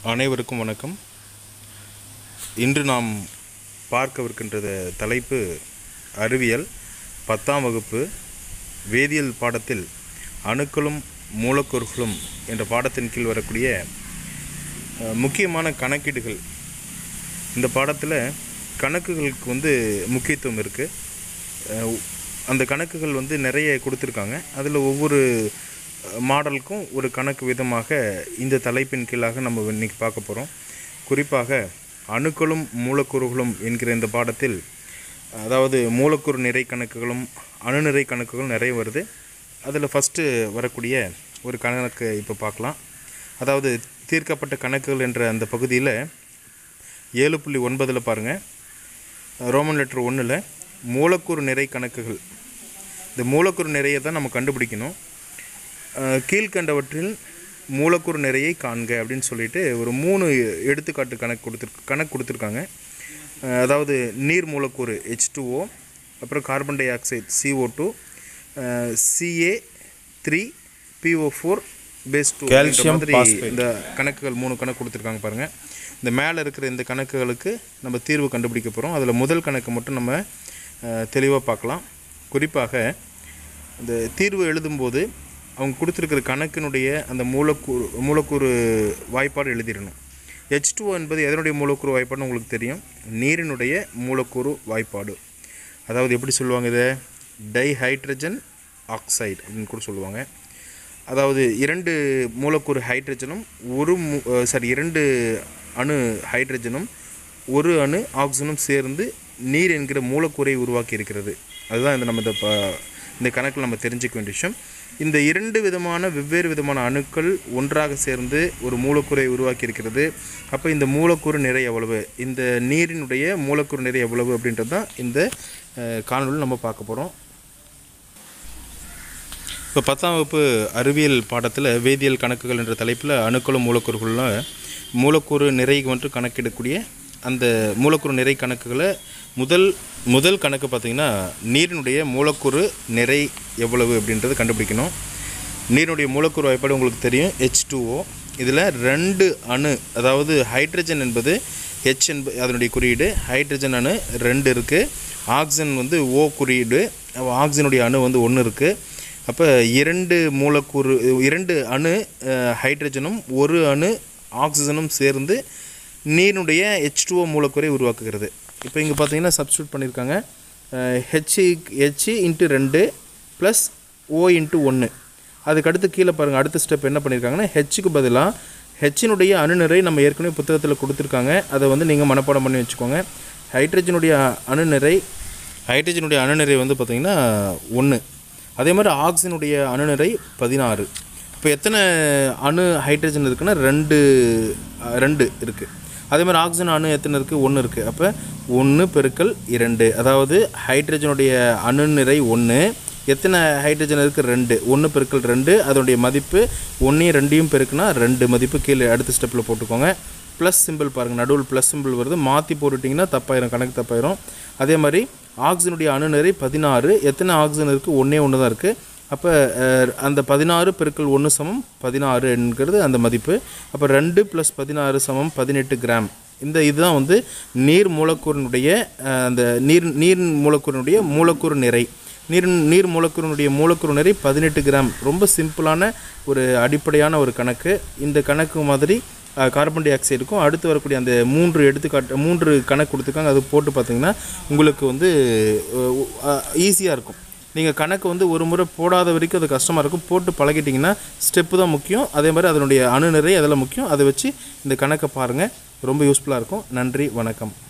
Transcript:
அனைவருக்கும் வணக்கம் இன்று நாம் பார்க்கவிருக்கின்ற தலைப்பு அறிவியல் பத்தாம் வகுப்பு வேதியியல் பாடத்தில் அணுக்களும் மூலக்கூறுகளும் என்ற பாடத்தின் கீழ் வரக்கூடிய அஹ், முக்கியமான கணக்கீடுகள் இந்த பாடத்தில் கணக்குகளுக்கு வந்து முக்கியத்துவம் இருக்குது அந்த கணக்குகள் வந்து நிறைய கொடுத்துருக்காங்க அதில் ஒவ்வொரு அஹ், மாடலுக்கும் ஒரு கணக்கு விதமாக இந்த தலைப்பின் கீழாக நம்ம இன்னைக்கு பார்க்க போகிறோம் குறிப்பாக அணுக்களும் மூலக்கூறுகளும் என்கிற இந்த பாடத்தில் அதாவது மூலக்கூறு நிறை கணக்குகளும் அணுநிறை கணக்குகளும் நிறைய வருது அதில் ஃபஸ்ட்டு வரக்கூடிய ஒரு கணக்கு இப்போ பார்க்கலாம் அதாவது தீர்க்கப்பட்ட கணக்குகள் என்ற அந்த பகுதியில் ஏழு புள்ளி ஒன்பதில் பாருங்கள் ரோமன் லெட்டர் ஒன்றில் மூலக்கூறு நிறை கணக்குகள் இந்த மூலக்கூறு நிறையை தான் நம்ம கண்டுபிடிக்கணும் அஹ், கீழ்க்கண்டவற்றில் மூலக்கூறு நிறையை காண்க அப்படின்னு சொல்லிட்டு ஒரு மூணு எடுத்துக்காட்டு கணக்கு கொடுத்துரு கணக்கு கொடுத்துருக்காங்க அஹ், அதாவது நீர் மூலக்கூறு ஹெச் டூஓ அப்புறம் carbon dioxide C O two C A three P O four base two Calcium இந்த கணக்குகள் மூணு கணக்கு கொடுத்துருக்காங்க பாருங்கள் இந்த மேலே இருக்கிற இந்த கணக்குகளுக்கு நம்ம தீர்வு கண்டுபிடிக்க போகிறோம் அதில் முதல் கணக்கு மட்டும் நம்ம தெளிவாக பார்க்கலாம் குறிப்பாக இந்த தீர்வு எழுதும்போது அவங்க கொடுத்துருக்கிற கணக்கினுடைய அந்த மூலக்கூறு மூலக்கூறு வாய்ப்பாடு எழுதிடணும் ஹெச் என்பது எதனுடைய மூலக்கூறு வாய்ப்பாடுன்னு உங்களுக்கு தெரியும் நீரினுடைய மூலக்கூறு வாய்ப்பாடு அதாவது எப்படி சொல்லுவாங்க இதை டைஹைட்ரஜன் ஆக்சைடு அப்படின்னு கூட சொல்லுவாங்க அதாவது இரண்டு மூலக்கூறு ஹைட்ரஜனும் ஒரு சாரி இரண்டு அணு ஹைட்ரஜனும் ஒரு அணு ஆக்சிஜனும் சேர்ந்து நீர் என்கிற மூலக்கூறை உருவாக்கி இருக்கிறது அதுதான் இந்த நம்ம இந்த ப இந்த கணக்கில் நம்ம தெரிஞ்சுக்க வேண்டிய விஷயம் இந்த இரண்டு விதமான வெவ்வேறு விதமான அணுக்கள் ஒன்றாக சேர்ந்து ஒரு மூலக்கூறை உருவாக்கி இருக்கிறது அப்போ இந்த மூலக்கூறு நிறை எவ்வளவு இந்த நீரினுடைய மூலக்கூறு நிறை எவ்வளவு அப்படின்றது தான் இந்த அஹ், காணொளியில் நம்ம பார்க்க போகிறோம் இப்போ பத்தாம் வகுப்பு அறிவியல் பாடத்தில் வேதியியல் கணக்குகள் என்ற தலைப்பில் அணுக்களும் மூலக்கூறுகளும் மூலக்கூறு நிறை வந்து கணக்கிடக்கூடிய அந்த மூலக்கூறு நிறை கணக்குகளை முதல் முதல் கணக்கு பார்த்திங்கன்னா நீரினுடைய மூலக்கூறு நிறை எவ்வளவு அப்படின்றத கண்டுபிடிக்கணும் நீரினுடைய மூலக்கூறு வாய்ப்பாடு உங்களுக்கு தெரியும் ஹெச் டூஓ இதில் ரெண்டு அணு அதாவது ஹைட்ரஜன் என்பது ஹெச் என்பது அதனுடைய குறியீடு ஹைட்ரஜன் அணு ரெண்டு இருக்குது ஆக்சிஜன் வந்து ஓ குறியீடு அப்ப ஆக்சிஜனுடைய அணு வந்து ஒன்று இருக்குது அப்போ இரண்டு மூலக்கூறு இரண்டு அணு அஹ், ஹைட்ரஜனும் ஒரு அணு ஆக்சிஜனும் சேர்ந்து நீரினுடைய ஹெச் டூஓ மூலக்கூறை உருவாக்குகிறது இப்போ இங்கே பார்த்தீங்கன்னா சப்ஸ்டியூட் பண்ணியிருக்காங்க ஹெச் ஹெச் இன்ட்டு ரெண்டு ப்ளஸ் ஓ இன்ட்டு ஒன்று அதுக்கடுத்து கீழே பாருங்கள் அடுத்த ஸ்டெப் என்ன பண்ணியிருக்காங்கன்னா ஹெச்சுக்கு பதிலாக ஹெச்சினுடைய அணுநிறை நம்ம ஏற்கனவே புத்தகத்தில் கொடுத்துருக்காங்க அதை வந்து நீங்கள் மனப்பாடம் பண்ணி வச்சுக்கோங்க ஹைட்ரஜனுடைய அணுநிறை ஹைட்ரஜனுடைய அணுநிறை வந்து பார்த்திங்கன்னா ஒன்று அதே மாதிரி ஆக்சிஜனுடைய அணுநிறை பதினாறு இப்போ எத்தனை அணு ஹைட்ரஜன் இருக்குன்னா ரெண்டு அஹ், ரெண்டு இருக்குது அதே மாதிரி ஆக்சிஜன் அணு எத்தனை இருக்குது ஒன்று இருக்குது அப்போ ஒன்று பெருக்கல் இரண்டு அதாவது ஹைட்ரஜனுடைய அணுநிறை ஒன்று எத்தனை ஹைட்ரஜன் இருக்குது ரெண்டு ஒன்று பெருக்கல் ரெண்டு அதனுடைய மதிப்பு ஒன்றையும் ரெண்டையும் பெருக்குனா ரெண்டு மதிப்பு கீழே அடுத்த ஸ்டெப்பில் போட்டுக்கோங்க ப்ளஸ் சிம்பிள் பாருங்கள் நடுவில் ப்ளஸ் சிம்பிள் வருது மாற்றி போட்டுட்டிங்கன்னா தப்பாயிரும் கணக்கு தப்பாயிரும் அதே மாதிரி ஆக்சிஜனுடைய அணுநிறை பதினாறு எத்தனை ஆக்சிஜன் இருக்குது ஒன்றே ஒன்று தான் இருக்குது அப்போ அந்த பதினாறு பெருக்கல் ஒன்று சமம் பதினாறு என்கிறது அந்த மதிப்பு அப்போ ரெண்டு ப்ளஸ் பதினாறு சமம் பதினெட்டு கிராம் இந்த இதுதான் வந்து நீர் மூலக்கூறினுடைய அஹ், அந்த நீர் நீர் மூலக்கூறினுடைய மூலக்கூறு நிறை நீர் நீர் மூலக்கூறினுடைய மூலக்கூறு நிறை பதினெட்டு கிராம் ரொம்ப சிம்பிளான ஒரு அடிப்படையான ஒரு கணக்கு இந்த கணக்கு மாதிரி அஹ், கார்பன் டை ஆக்சைடுக்கும் அடுத்து வரக்கூடிய அந்த மூன்று எடுத்துக்காட்டு மூன்று கணக்கு கொடுத்துருக்காங்க அது போட்டு பார்த்தீங்கன்னா உங்களுக்கு வந்து ஈஸியாக இருக்கும் நீங்கள் கணக்கு வந்து ஒரு முறை போடாத வரைக்கும் அது கஷ்டமாக இருக்கும் போட்டு பழகிட்டிங்கன்னா ஸ்டெப்பு தான் முக்கியம் அதே மாதிரி அதனுடைய அணுநிறை அதெல்லாம் முக்கியம் அதை வச்சு இந்த கணக்கை பாருங்கள் ரொம்ப யூஸ்ஃபுல்லாக இருக்கும் நன்றி வணக்கம்